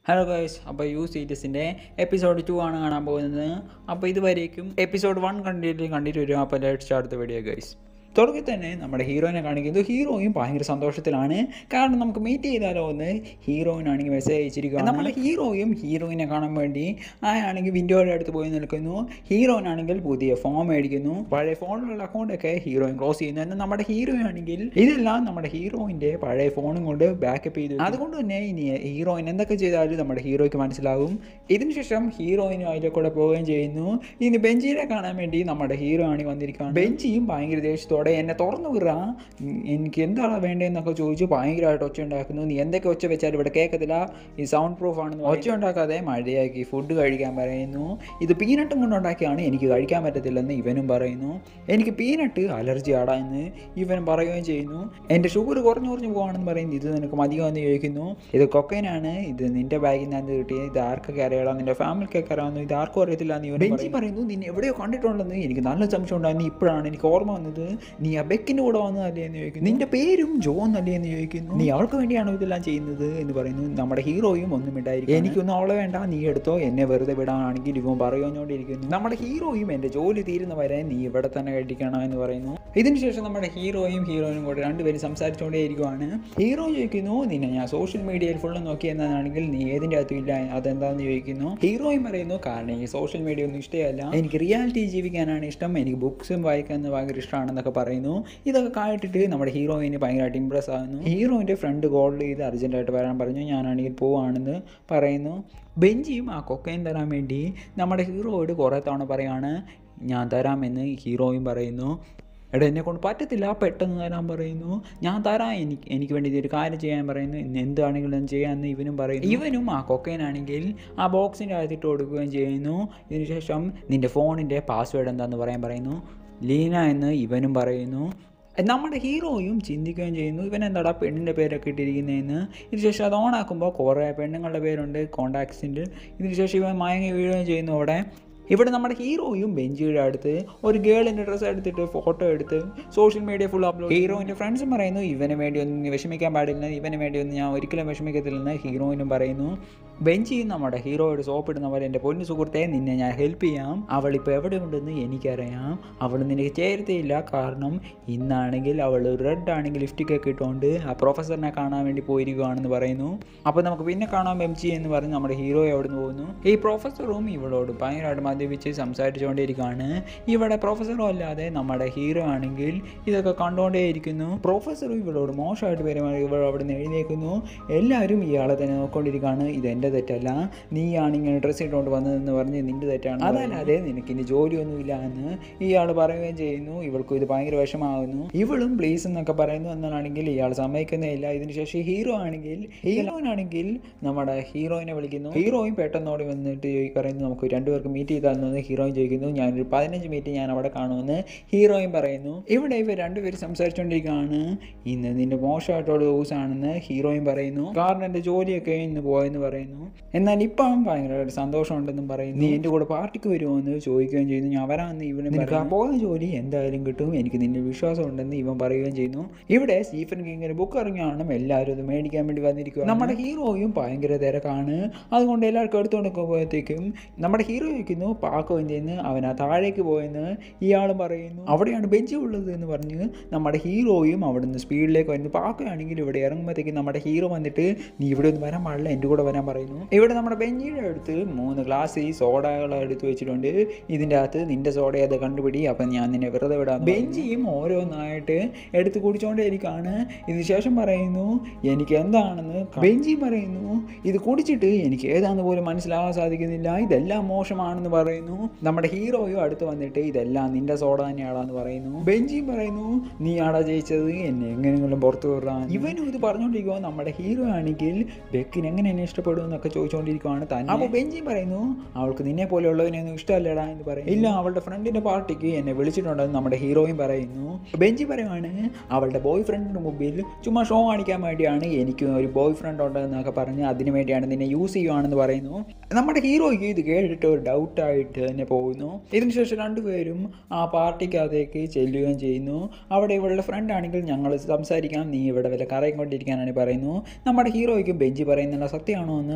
Hello guys അപ്പോൾ U സീരീസിൻ്റെ episode two ആണ് കാണാൻ പോകുന്നത് അപ്പോൾ ഇതുവരേക്കും എപ്പിസോഡ് വൺ കണ്ടിട്ട് കണ്ടിട്ട് വരും അപ്പോൾ ലെറ്റ് സ്റ്റാർട്ട് വീഡിയോ ഗൈസ് തുടക്കത്തിൽ തന്നെ നമ്മുടെ ഹീറോയിനെ കാണിക്കുന്നത് ഹീറോയും ഭയങ്കര സന്തോഷത്തിലാണ് കാരണം നമുക്ക് മീറ്റ് ചെയ്താലോ എന്ന് ഹീറോയിനാണെങ്കിൽ മെസ്സേജ് അയച്ചിരിക്കുക നമ്മുടെ ഹീറോയും ഹീറോയിനെ കാണാൻ വേണ്ടി ആണെങ്കിൽ വിൻഡോയുടെ അടുത്ത് പോയി നിൽക്കുന്നു ഹീറോയിനാണെങ്കിൽ പുതിയ ഫോൺ മേടിക്കുന്നു പഴയ ഫോണിലുള്ള അക്കൗണ്ടൊക്കെ ഹീറോയിൻ ക്ലോസ് ചെയ്യുന്നു എന്നാൽ നമ്മുടെ ഹീറോയിൻ ആണെങ്കിൽ ഇതെല്ലാം നമ്മുടെ ഹീറോയിൻ്റെ പഴയ ഫോണും കൊണ്ട് ബാക്കപ്പ് ചെയ്തു അതുകൊണ്ട് തന്നെ ഇനി ഹീറോയിൻ എന്തൊക്കെ ചെയ്താലും നമ്മുടെ ഹീറോയ്ക്ക് മനസ്സിലാകും ഇതിനുശേഷം ഹീറോയിനും അതിലെ കൂടെ പോവുകയും ചെയ്യുന്നു ഇനി ബെഞ്ചിനെ കാണാൻ വേണ്ടി നമ്മുടെ ഹീറോ ആണ് വന്നിരിക്കുകയാണ് ബെഞ്ചിയും ഭയങ്കര ദേഷ്യത്തോടെ എന്നെ തുറന്നു വിടുക എനിക്ക് എന്താണ് വേണ്ടതെന്നൊക്കെ ചോദിച്ചു ഭയങ്കരമായിട്ട് ഒച്ച ഉണ്ടാക്കുന്നു നീ എന്തൊക്കെ ഒച്ച വെച്ചാലും ഇവിടെ കേൾക്കത്തില്ല ഈ സൗണ്ട് പ്രൂഫ് ആണെന്ന് ഒച്ച ഉണ്ടാക്കാതെ മഴയാക്കി ഫുഡ് കഴിക്കാൻ പറയുന്നു ഇത് പീനട്ടും കൊണ്ടുണ്ടാക്കിയാണ് എനിക്ക് കഴിക്കാൻ പറ്റത്തില്ലെന്ന് ഇവനും പറയുന്നു എനിക്ക് പീനട്ട് അലർജി ആടാ എന്ന് ഇവനും പറയുകയും ചെയ്യുന്നു എൻ്റെ ഷുഗർ കുറഞ്ഞു കുറഞ്ഞു പോകാണെന്ന് പറയുന്നു ഇത് നിനക്ക് മതിയോ എന്ന് ചോദിക്കുന്നു ഇത് കൊക്കൈനാണ് ഇത് നിന്റെ ബാഗിൽ നിന്ന് കിട്ടിയത് ഇത് ആർക്കൊക്കെ അറിയാം നിന്റെ ഫാമിലിക്കൊക്കെ അറിയാവുന്നു ഇത് ആർക്കും അറിയത്തില്ല എന്ന് ഇവൻ ബെഞ്ചി പറയുന്നു നിന്നെ എവിടെയോ കണ്ടിട്ടുണ്ടെന്ന് എനിക്ക് നല്ല സംശയം ഉണ്ടായിരുന്നു ഇപ്പോഴാണ് എനിക്ക് ഓർമ്മ വന്നത് നീ ആ ബെക്കിൻ്റെ കൂടെ വന്നതല്ലേ എന്ന് ചോദിക്കുന്നു നിന്റെ പേരും ജോ എന്നല്ലേ എന്ന് ചോദിക്കുന്നു നീ അവൾക്ക് വേണ്ടിയാണോ ഇതെല്ലാം ചെയ്യുന്നത് എന്ന് പറയുന്നു നമ്മുടെ ഹീറോയും ഒന്നും ഇണ്ടായിരിക്കും എനിക്കൊന്നും അവളെ വേണ്ട നീ എടുത്തോ എന്നെ വെറുതെ വിടാനാണെങ്കിൽ ഇവൻ പറയുന്നോണ്ടിരിക്കുന്നു നമ്മുടെ ഹീറോയും എൻ്റെ ജോലി തീരുന്നവരെ നീ ഇവിടെ തന്നെ കഴിക്കണം എന്ന് പറയുന്നു ഇതിനുശേഷം നമ്മുടെ ഹീറോയും ഹീറോയിനും കൂടെ രണ്ടുപേരും സംസാരിച്ചുകൊണ്ടേ ഇരിക്കുവാണ് ഹീറോ ചോദിക്കുന്നു നിന്നെ ഞാൻ സോഷ്യൽ മീഡിയയിൽ ഫുള്ള് നോക്കി എന്നാണെങ്കിൽ നീ ഏതിൻ്റെ അകത്തും ഇല്ല അതെന്താണെന്ന് ചോദിക്കുന്നു ഹീറോയും പറയുന്നു കാരണം ഈ സോഷ്യൽ മീഡിയ ഒന്നും ഇഷ്ടമല്ല എനിക്ക് റിയാലിറ്റി ജീവിക്കാനാണ് ഇഷ്ടം എനിക്ക് ബുക്സും വായിക്കാൻ ഭയങ്കര ഇഷ്ടമാണെന്നൊക്കെ പറയുന്നു ഇതൊക്കെ കേട്ടിട്ട് നമ്മുടെ ഹീറോയിന് ഭയങ്കരമായിട്ട് ഇമ്പ്രസ് ആകുന്നു ഹീറോയിൻ്റെ ഫ്രണ്ട് കോൾ ചെയ്ത് അർജൻറ്റായിട്ട് വരാൻ പറഞ്ഞു ഞാനാണെങ്കിൽ പോവാണെന്ന് പറയുന്നു ബെഞ്ചിയും ആ കൊക്കൈൻ തരാൻ വേണ്ടി നമ്മുടെ ഹീറോയോട് കുറേ തവണ പറയാണ് ഞാൻ തരാമെന്ന് ഹീറോയും പറയുന്നു എടാ എന്നെ കൊണ്ട് പറ്റത്തില്ല പെട്ടെന്ന് തരാൻ പറയുന്നു ഞാൻ തരാം എനിക്ക് എനിക്ക് വേണ്ടി ഇതൊരു കാര്യം ചെയ്യാൻ പറയുന്നു ഇന്ന് എന്താണെങ്കിലും ഞാൻ ചെയ്യാമെന്ന് ഇവനും പറയുന്നു ഇവനും ആ കൊക്കൈനാണെങ്കിൽ ആ ബോക്സിൻ്റെ അകത്തിട്ട് കൊടുക്കുകയും ചെയ്യുന്നു ഇതിനുശേഷം നിൻ്റെ ഫോണിൻ്റെ പാസ്വേഡ് എന്താണെന്ന് പറയാൻ പറയുന്നു ലീന എന്ന് ഇവനും പറയുന്നു നമ്മുടെ ഹീറോയും ചിന്തിക്കുകയും ചെയ്യുന്നു ഇവൻ എന്താടാ പെണ്ണിൻ്റെ പേരൊക്കെ ഇട്ടിരിക്കുന്നതെന്ന് ഇതിനുശേഷം അത് ഓണാക്കുമ്പോൾ കുറേ പെണ്ണുങ്ങളുടെ പേരുണ്ട് കോണ്ടാക്ട്സിൻ്റെ ഇതിനുശേഷം ഇവൻ മയങ്ങി വീഴുകയും ചെയ്യുന്നു അവിടെ ഇവിടെ നമ്മുടെ ഹീറോയും ബെഞ്ചിയുടെ അടുത്ത് ഒരു ഗേളിൻ്റെ ഡ്രസ്സ് എടുത്തിട്ട് ഫോട്ടോ എടുത്ത് സോഷ്യൽ മീഡിയ ഫുൾ അപ്ലോഡ് ഹീറോയിൻ്റെ ഫ്രണ്ട്സും പറയുന്നു ഇവന് വേണ്ടി ഒന്നും നീ വിഷമിക്കാൻ പാടില്ല ഇവന് വേണ്ടി ഒന്നും ഞാൻ ഒരിക്കലും വിഷമിക്കത്തില്ലെന്ന് ഹീറോയിനും പറയുന്നു ബെഞ്ചി നമ്മുടെ ഹീറോയോട് സോപ്പ് ഇടുന്ന പോലെ എൻ്റെ പൊന്നു സുഹൃത്തെ നിന്നെ ഞാൻ ഹെൽപ്പ് ചെയ്യാം അവളിപ്പോൾ എവിടെ ഉണ്ടെന്ന് എനിക്കറിയാം അവൾ നിനക്ക് ചേരത്തേയില്ല കാരണം ഇന്നാണെങ്കിൽ അവൾ റെഡ് ആണെങ്കിൽ ലിഫ്റ്റിക് ഒക്കെ ഇട്ടുകൊണ്ട് ആ പ്രൊഫസറിനെ കാണാൻ വേണ്ടി പോയിരിക്കുകയാണെന്ന് പറയുന്നു അപ്പോൾ നമുക്ക് പിന്നെ കാണാം എം ജി എന്ന് പറഞ്ഞ് നമ്മുടെ ഹീറോ അവിടെ നിന്ന് പോകുന്നു ഈ പ്രൊഫസറും ഇവളോട് ഭയങ്കരമായിട്ട് മദ്യപിച്ച് സംസാരിച്ചുകൊണ്ടിരിക്കുകയാണ് ഇവിടെ പ്രൊഫസറും അല്ലാതെ നമ്മുടെ ഹീറോ ആണെങ്കിൽ ഇതൊക്കെ കണ്ടുകൊണ്ടേയിരിക്കുന്നു പ്രൊഫസറും ഇവളോട് മോശമായിട്ട് പെരുമാറി ഇവൾ അവിടെ നിന്ന് എഴുന്നേക്കുന്നു എല്ലാവരും ഇയാളെ തന്നെ നോക്കിക്കൊണ്ടിരിക്കുകയാണ് ഇത് എൻ്റെ തെറ്റല്ല നീയാണ് ഇങ്ങനെ ഡ്രസ്സ് ഇട്ടുകൊണ്ട് വന്നതെന്ന് പറഞ്ഞ് നിൻ്റെ തെറ്റാണ് അതല്ലാതെ നിനക്ക് ഇനി ജോലിയൊന്നുമില്ല എന്ന് ഇയാൾ പറയുകയും ചെയ്യുന്നു ഇവൾക്കും ഇത് ഭയങ്കര വിഷമാകുന്നു ഇവളും പ്ലീസ് എന്നൊക്കെ പറയുന്നു എന്നാണെങ്കിൽ ഇയാൾ സമ്മതിക്കുന്നില്ല ഇതിനുശേഷം ഹീറോ ആണെങ്കിൽ ഹീറോയിനാണെങ്കിൽ നമ്മുടെ ഹീറോയിനെ വിളിക്കുന്നു ഹീറോയും പെട്ടെന്നോടി വന്നിട്ട് പറയുന്നു നമുക്ക് രണ്ടുപേർക്ക് മീറ്റ് ചെയ്താലെന്ന് ഹീറോയിൻ ചോദിക്കുന്നു ഞാനൊരു പതിനഞ്ച് മിനിറ്റ് ഞാൻ അവിടെ കാണുമെന്ന് ഹീറോയിൻ പറയുന്നു ഇവിടെ ഇവർ രണ്ടുപേരും സംസാരിച്ചുകൊണ്ടിരിക്കുകയാണ് ഇന്ന് നിന്റെ മോശമായിട്ടുള്ള ദിവസമാണെന്ന് ഹീറോയിൻ പറയുന്നു കാരണം എൻ്റെ ജോലിയൊക്കെ ഇന്ന് പോയെന്ന് പറയുന്നു എന്നാൽ ഇപ്പം ഭയങ്കരമായിട്ട് സന്തോഷമുണ്ടെന്നും പറയുന്നു നീ എൻ്റെ കൂടെ പാർട്ടിക്ക് വരുമോ എന്ന് ചോദിക്കുകയും ചെയ്യുന്നു ഞാൻ വരാമെന്ന് ഇവനും നിനക്ക് ആ പോകുന്ന ജോലി എന്തായാലും കിട്ടും എനിക്ക് നിന്റെ വിശ്വാസം ഉണ്ടെന്ന് ഇവൻ പറയുകയും ചെയ്യുന്നു ഇവിടെ സ്റ്റീഫൻ കിങ്ങിന് ബുക്ക് ഇറങ്ങിയാണ് എല്ലാവരും ഇത് മേടിക്കാൻ വേണ്ടി വന്നിരിക്കുക നമ്മുടെ ഹീറോയും ഭയങ്കര തിരക്കാണ് അതുകൊണ്ട് എല്ലാവർക്കും എടുത്തുകൊണ്ട് പോകുമ്പോഴത്തേക്കും നമ്മുടെ ഹീറോ ചോദിക്കുന്നു പാക്കോ എന്തെന്ന് അവൻ ആ താഴേക്ക് പോയെന്ന് ഇയാളും പറയുന്നു അവിടെയാണ് ബെഞ്ച് ഉള്ളത് എന്ന് പറഞ്ഞ് നമ്മുടെ ഹീറോയും അവിടെ നിന്ന് സ്പീഡിലേക്ക് വരുന്നു പാക്കോ ആണെങ്കിൽ ഇവിടെ ഇറങ്ങുമ്പോഴത്തേക്കും നമ്മുടെ ഹീറോ വന്നിട്ട് നീ ഇവിടെ ഒന്നും വരാൻ പാടില്ല എൻ്റെ കൂടെ വരാൻ പറയുന്നു ഇവിടെ നമ്മുടെ ബെഞ്ചിയുടെ അടുത്ത് മൂന്ന് ഗ്ലാസ് ഈ സോഡകൾ എടുത്ത് വെച്ചിട്ടുണ്ട് ഇതിൻ്റെ അകത്ത് നിന്റെ സോഡ അത് കണ്ടുപിടി അപ്പം ഞാൻ നിന്നെ വെറുതെ വിടാം ബെഞ്ചിയും ഓരോന്നായിട്ട് എടുത്ത് കുടിച്ചുകൊണ്ടേ ഇരിക്കുകയാണ് ഇതിന് ശേഷം പറയുന്നു എനിക്ക് എന്താണെന്ന് ബെഞ്ചി പറയുന്നു ഇത് കുടിച്ചിട്ട് എനിക്ക് ഏതാണെന്ന് പോലും മനസ്സിലാകാൻ സാധിക്കുന്നില്ല ഇതെല്ലാം മോശമാണെന്ന് പറയുന്നു നമ്മുടെ ഹീറോയും അടുത്ത് വന്നിട്ട് ഇതെല്ലാം നിന്റെ സോഡ തന്നെയാണെന്ന് പറയുന്നു ബെഞ്ചിയും പറയുന്നു നീ ആടാ ജയിച്ചത് എന്നെ എങ്ങനെയെങ്കിലും പുറത്തു വിടാൻ ഇവനും ഇത് പറഞ്ഞുകൊണ്ടിരിക്കുമ്പോൾ നമ്മുടെ ഹീറോ ആണെങ്കിൽ ബെക്കിന് എങ്ങനെ എന്നെ ഇഷ്ടപ്പെടും എന്നൊക്കെ ചോദിച്ചുകൊണ്ടിരിക്കുവാണ് തന്നെ അപ്പോൾ ബെഞ്ചിയും പറയുന്നു അവൾക്ക് നിന്നെ പോലെയുള്ളവനെയൊന്നും ഇഷ്ടമല്ലടാ എന്ന് പറയും ഇല്ല അവളുടെ ഫ്രണ്ടിൻ്റെ പാർട്ടിക്ക് എന്നെ വിളിച്ചിട്ടുണ്ടെന്ന് നമ്മുടെ ഹീറോയും പറയുന്നു ബെഞ്ചി പറയുവാണ് അവളുടെ ബോയ് ഫ്രണ്ടിന് മുമ്പിൽ ചുമ്മാ ഷോ കാണിക്കാൻ വേണ്ടിയാണ് എനിക്ക് ഒരു ബോയ് ഫ്രണ്ട് ഉണ്ടെന്നൊക്കെ പറഞ്ഞ് അതിന് വേണ്ടിയാണ് നിന്നെ യൂസ് ചെയ്യുവാണെന്ന് പറയുന്നു നമ്മുടെ ഹീറോയ്ക്ക് ഇത് കേട്ടിട്ട് ഒരു ഡൗട്ടായിട്ട് തന്നെ പോകുന്നു ഇതിനുശേഷം രണ്ടുപേരും ആ പാർട്ടിക്കകത്തേക്ക് ചെല്ലുകയും ചെയ്യുന്നു അവിടെ ഇവളുടെ ഫ്രണ്ട് ആണെങ്കിൽ ഞങ്ങൾ സംസാരിക്കാം നീ ഇവിടെ വല്ല കറയും കൊണ്ടിരിക്കാനാണ് പറയുന്നു നമ്മുടെ ഹീറോയ്ക്കും ബെഞ്ചി പറയുന്നുള്ള സത്യമാണോ എന്ന്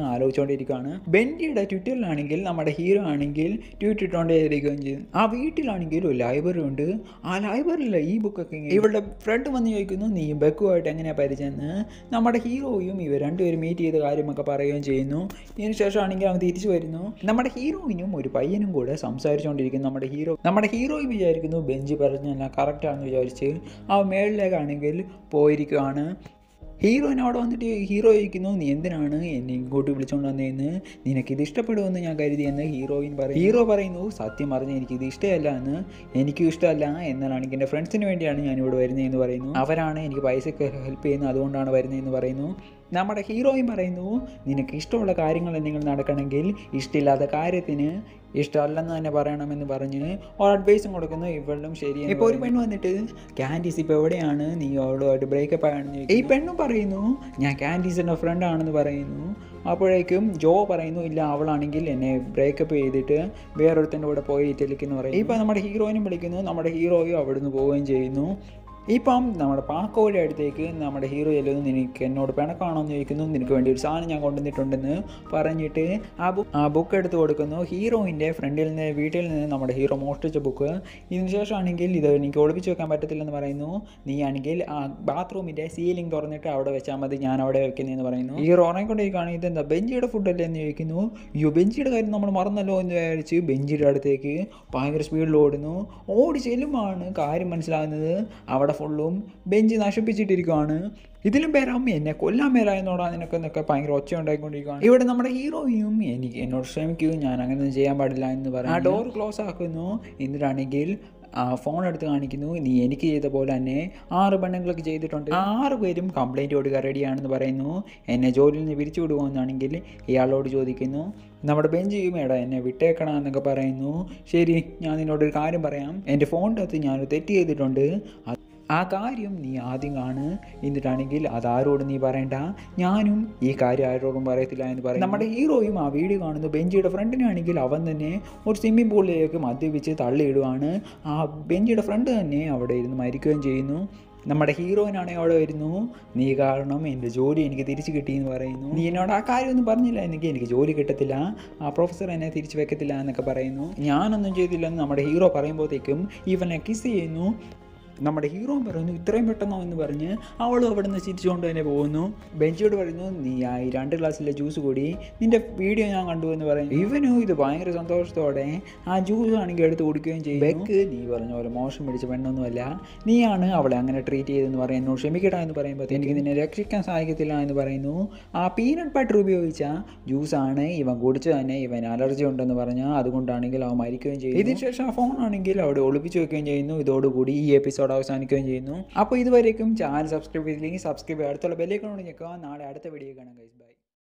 ആലോചിച്ചുകൊണ്ടിരിക്കുകയാണ് ബെൻഡിയുടെ ട്വിറ്ററിലാണെങ്കിൽ നമ്മുടെ ഹീറോ ആണെങ്കിൽ ട്വീറ്റ് ഇട്ടുകൊണ്ടേയിരിക്കുകയും ചെയ്യും ആ വീട്ടിലാണെങ്കിൽ ഒരു ലൈബ്രറി ഉണ്ട് ആ ലൈബ്രറിയിലെ ഈ ബുക്കൊക്കെ ഇവളുടെ ഫ്രണ്ട് വന്ന് ചോദിക്കുന്നു നീ ബെക്കുമായിട്ട് എങ്ങനെയാണ് പരിചയമെന്ന് നമ്മുടെ ഹീറോയും ഇവർ രണ്ടുപേരും മീറ്റ് ചെയ്ത കാര്യമൊക്കെ പറയുകയും ചെയ്യുന്നു ഇതിന് ശേഷമാണെങ്കിൽ അവൻ തിരിച്ചു വരുന്നു നമ്മുടെ ഹീറോയിനും ഒരു പയ്യനും കൂടെ സംസാരിച്ചുകൊണ്ടിരിക്കുന്നു നമ്മുടെ ഹീറോ നമ്മുടെ ഹീറോയും വിചാരിക്കുന്നു ബെഞ്ച് പറഞ്ഞല്ല കറക്റ്റാണെന്ന് വിചാരിച്ച് ആ മേളിലേക്കാണെങ്കിൽ പോയിരിക്കുകയാണ് ഹീറോയിന് അവിടെ വന്നിട്ട് ഹീറോ ചോദിക്കുന്നു നീ എന്തിനാണ് എന്നെ ഇങ്ങോട്ട് വിളിച്ചുകൊണ്ട് വന്നതെന്ന് നിനക്കിത് ഇഷ്ടപ്പെടുമെന്ന് ഞാൻ കരുതിയെന്ന് ഹീറോയിൻ പറയും ഹീറോ പറയുന്നു സത്യം പറഞ്ഞ് എനിക്കിത് ഇഷ്ടമല്ല എന്ന് എനിക്കും ഇഷ്ടമല്ല എന്നാണെങ്കിൽ എൻ്റെ ഫ്രണ്ട്സിന് വേണ്ടിയാണ് ഞാൻ ഇവിടെ വരുന്നതെന്ന് പറയുന്നു അവരാണ് എനിക്ക് പൈസയ്ക്ക് ഹെൽപ്പ് ചെയ്യുന്നത് അതുകൊണ്ടാണ് വരുന്നതെന്ന് പറയുന്നു നമ്മുടെ ഹീറോയും പറയുന്നു നിനക്ക് ഇഷ്ടമുള്ള കാര്യങ്ങൾ എന്തെങ്കിലും നടക്കണമെങ്കിൽ ഇഷ്ടമില്ലാത്ത കാര്യത്തിന് ഇഷ്ടമല്ലെന്ന് തന്നെ പറയണമെന്ന് പറഞ്ഞ് ഒരു അഡ്വൈസും കൊടുക്കുന്നു ഇവളും ശരി ഇപ്പോൾ ഒരു പെണ്ണ് വന്നിട്ട് ക്യാൻഡീസ് ഇപ്പോൾ എവിടെയാണ് നീ അവളുമായിട്ട് ബ്രേക്കപ്പ് ആണെന്ന് ചോദിക്കും. ഈ പെണ്ണും പറയുന്നു ഞാൻ ക്യാൻഡീസിൻ്റെ ഫ്രണ്ട് ആണെന്ന് പറയുന്നു അപ്പോഴേക്കും ജോ പറയുന്നു ഇല്ല അവളാണെങ്കിൽ എന്നെ ബ്രേക്കപ്പ് ചെയ്തിട്ട് വേറൊരുത്തൻ്റെ കൂടെ പോയി ഇറ്റലിക്കെന്ന് പറയും ഇപ്പോൾ നമ്മുടെ ഹീറോയിനും വിളിക്കുന്നു നമ്മുടെ ഹീറോയും അവിടുന്ന് പോവുകയും ചെയ്യുന്നു ഇപ്പം നമ്മുടെ പാക്കോയുടെ അടുത്തേക്ക് നമ്മുടെ ഹീറോ ചെല്ലുന്നു നിനക്ക് എന്നോട് പിണക്കാണോ എന്ന് ചോദിക്കുന്നു നിനക്ക് വേണ്ടി ഒരു സാധനം ഞാൻ കൊണ്ടുവന്നിട്ടുണ്ടെന്ന് പറഞ്ഞിട്ട് ആ ബുക്ക് ആ ബുക്ക് എടുത്ത് കൊടുക്കുന്നു ഹീറോയിൻ്റെ ഫ്രണ്ടിൽ നിന്ന് വീട്ടിൽ നിന്ന് നമ്മുടെ ഹീറോ മോഷ്ടിച്ച ബുക്ക് ഇതിന് ശേഷമാണെങ്കിൽ ഇത് എനിക്ക് ഒളിപ്പിച്ച് വെക്കാൻ പറ്റത്തില്ലെന്ന് പറയുന്നു നീ ആണെങ്കിൽ ആ ബാത്റൂമിൻ്റെ സീലിംഗ് തുറന്നിട്ട് അവിടെ വെച്ചാൽ മതി ഞാൻ അവിടെ വെക്കുന്നതെന്ന് പറയുന്നു ഹീറോ ഉറങ്ങിക്കൊണ്ടിരിക്കുകയാണ് ഇതെന്താ ബെഞ്ചിയുടെ ഫുഡല്ലേ എന്ന് ചോദിക്കുന്നു അയ്യോ ബെഞ്ചിയുടെ കാര്യം നമ്മൾ മറന്നല്ലോ എന്ന് വിചാരിച്ച് ബെഞ്ചിയുടെ അടുത്തേക്ക് ഭയങ്കര സ്പീഡിൽ ഓടുന്നു ഓടി ചെല്ലുമ്പോഴാണ് കാര്യം മനസ്സിലാകുന്നത് അവിടെ ഫുള്ളും ബെഞ്ച് നശിപ്പിച്ചിട്ടിരിക്കുകയാണ് ഇതിലും പേരാം എന്നെ കൊല്ലാൻ പേരായെന്നോടാ നിനക്ക് എന്നൊക്കെ ഭയങ്കര ഒച്ച ഉണ്ടായിക്കൊണ്ടിരിക്കുകയാണ് ഇവിടെ നമ്മുടെ ഹീറോയും എനിക്ക് എന്നോട് ശ്രമിക്കൂ ഞാൻ അങ്ങനെ ചെയ്യാൻ പാടില്ല എന്ന് പറയും ആ ഡോർ ക്ലോസ് ആക്കുന്നു എന്നിട്ടാണെങ്കിൽ ആ ഫോൺ എടുത്ത് കാണിക്കുന്നു നീ എനിക്ക് ചെയ്ത പോലെ തന്നെ ആറ് പെണ്ണുങ്ങൾക്ക് ചെയ്തിട്ടുണ്ട് ആ ആറ് പേരും കംപ്ലൈൻറ്റ് കൊടുക്കുക റെഡിയാണെന്ന് പറയുന്നു എന്നെ ജോലിയിൽ നിന്ന് പിരിച്ചു വിടുമോന്നാണെങ്കിൽ ഇയാളോട് ചോദിക്കുന്നു നമ്മുടെ ബെഞ്ച് മേടാ എന്നെ വിട്ടേക്കണം എന്നൊക്കെ പറയുന്നു ശരി ഞാൻ നിന്നോടൊരു കാര്യം പറയാം എൻ്റെ ഫോണിൻ്റെ അകത്ത് ഞാനൊരു തെറ്റ് ചെയ്തിട്ടുണ്ട് അത് ആ കാര്യം നീ ആദ്യം കാണ് എന്നിട്ടാണെങ്കിൽ അതാരോട് നീ പറയണ്ട ഞാനും ഈ കാര്യം ആരോടും പറയത്തില്ല എന്ന് പറയും നമ്മുടെ ഹീറോയും ആ വീഡിയോ കാണുന്നു ബെഞ്ചിയുടെ ഫ്രണ്ടിനാണെങ്കിൽ അവൻ തന്നെ ഒരു സ്വിമ്മിംഗ് പൂളിലേക്ക് മദ്യപിച്ച് തള്ളിയിടുവാണ് ആ ബെഞ്ചിയുടെ ഫ്രണ്ട് തന്നെ അവിടെ ഇരുന്ന് മരിക്കുകയും ചെയ്യുന്നു നമ്മുടെ ഹീറോയിനാണെങ്കിൽ അവിടെ വരുന്നു നീ കാരണം എൻ്റെ ജോലി എനിക്ക് തിരിച്ചു കിട്ടിയെന്ന് പറയുന്നു നീ എന്നോട് ആ കാര്യമൊന്നും പറഞ്ഞില്ല എനിക്ക് എനിക്ക് ജോലി കിട്ടത്തില്ല ആ പ്രൊഫസർ എന്നെ തിരിച്ചു വെക്കത്തില്ല എന്നൊക്കെ പറയുന്നു ഞാനൊന്നും ചെയ്തില്ലെന്ന് നമ്മുടെ ഹീറോ പറയുമ്പോഴത്തേക്കും ഇവനെ കിസ് ചെയ്യുന്നു നമ്മുടെ ഹീറോ പറയുന്നു ഇത്രയും പെട്ടെന്നോ എന്ന് പറഞ്ഞ് അവളും അവിടെ നിന്ന് ചിരിച്ചുകൊണ്ട് തന്നെ പോകുന്നു ബെഞ്ചോട് പറയുന്നു നീ ആ ഈ രണ്ട് ഗ്ലാസ്സിലെ ജ്യൂസ് കൂടി നിന്റെ വീഡിയോ ഞാൻ കണ്ടു എന്ന് പറയും ഇവനും ഇത് ഭയങ്കര സന്തോഷത്തോടെ ആ ജ്യൂസ് ആണെങ്കിൽ എടുത്ത് കുടിക്കുകയും ചെയ്യും ബെക്ക് നീ പറഞ്ഞ പോലെ മോശം പിടിച്ച പെണ്ണൊന്നുമല്ല നീയാണ് അവളെ അങ്ങനെ ട്രീറ്റ് ചെയ്തെന്ന് പറയും എന്നോട് ക്ഷമിക്കട്ടെ എന്ന് പറയുമ്പോൾ എനിക്ക് നിന്നെ രക്ഷിക്കാൻ സാധിക്കത്തില്ല എന്ന് പറയുന്നു ആ പീനട്ട് ബട്ടർ ഉപയോഗിച്ച ജ്യൂസാണ് ഇവൻ കുടിച്ചു തന്നെ ഇവൻ അലർജി ഉണ്ടെന്ന് പറഞ്ഞാൽ അതുകൊണ്ടാണെങ്കിൽ അവൻ മരിക്കുകയും ചെയ്യും ഇതിന് ശേഷം ആ ഫോൺ ആണെങ്കിൽ അവിടെ ഒളിപ്പിച്ച് വെക്കുകയും ചെയ്യുന്നു ഇതോടുകൂടി ഈ എപ്പിസോഡ് അവസാനിക്കുകയും ചെയ്യുന്നു അപ്പോൾ ഇതുവരേക്കും ചാനൽ സബ്സ്ക്രൈബ് ചെയ്തില്ലെങ്കിൽ സബ്സ്ക്രൈബ് ചെയ്യുക അടുത്തുള്ള ബെല്ലേക്കണോട് ഞെക്കുക നാളെ അടുത്ത വീഡിയോ കാണാം ഗൈസ് ബൈ